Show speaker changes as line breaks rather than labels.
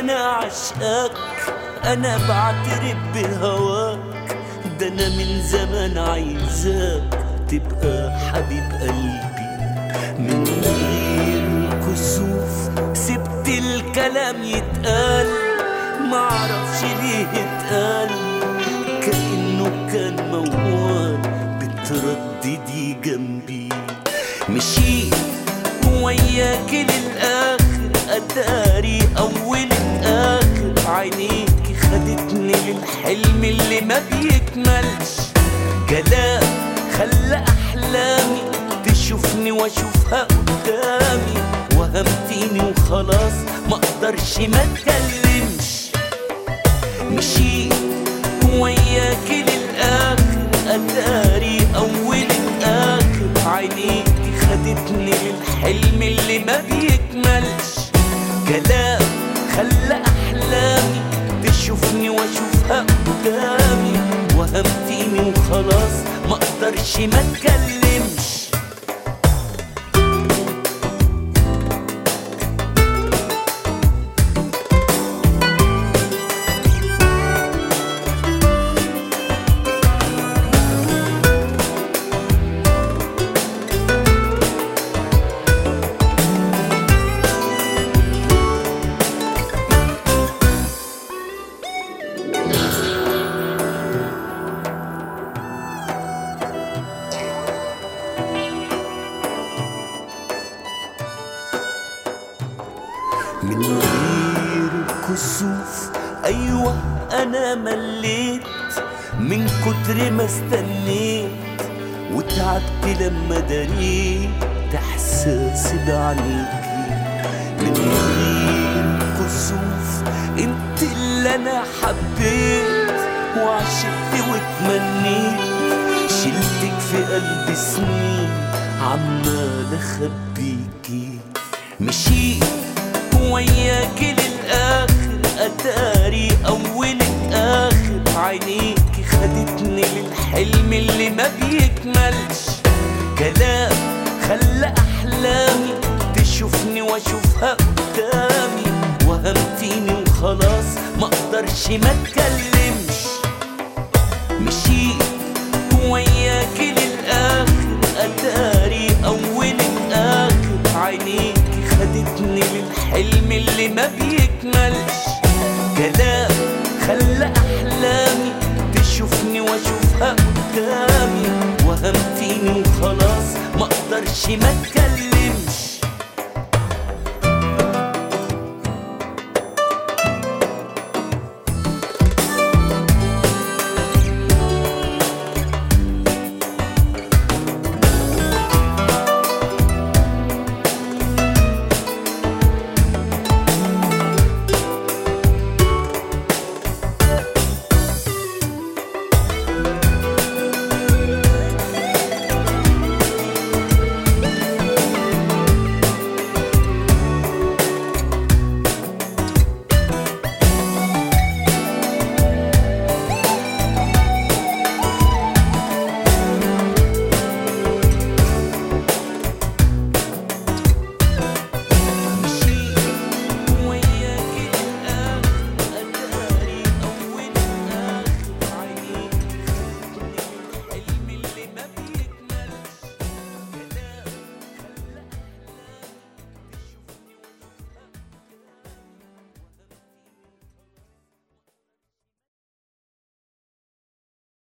انا عشقك انا بعترف بهواك ده انا من زمان عايزاك تبقى حبيب قلبي من غير كسوف سبت الكلام يتقال معرفش ليه اتقال كأنه كان موال بترددي جنبي مشيت وياك للآخر أداري أول آخر عينيكي خدتني للحلم اللي ما بيكملش كلام خلى أحلامي تشوفني وأشوفها قدامي وهمتيني وخلاص ما أقدرش ما أتكلمش مشيت وياك للآخر أداري أول الآخر عينيكي خدتني للحلم اللي ما بيكملش كلام خلى أحلامي تشوفني وأشوفها قدامي وهمتيني وخلاص ما أقدرش ما أتكلمش من غير كسوف ايوه انا مليت من كتر ما استنيت وتعبت لما دريت احساسي بعينيكي من غير كسوف انت اللي انا حبيت وعشقت واتمنيت شلتك في قلبي سنين عمال اخبيكي مشيت وياك للآخر أتاري أول الآخر عينيكي خدتني للحلم اللي ما بيكملش كلام خلى أحلامي تشوفني وأشوفها قدامي وهمتيني وخلاص ما أقدرش ما أتكلمش مشيت وياك للآخر أتاري أول الآخر عينيكي خدتني للحلم اللي ما بيكملش كلام خلى أحلامي تشوفني وأشوفها قدامي وهمتيني وخلاص ما أقدرش ما أتكلم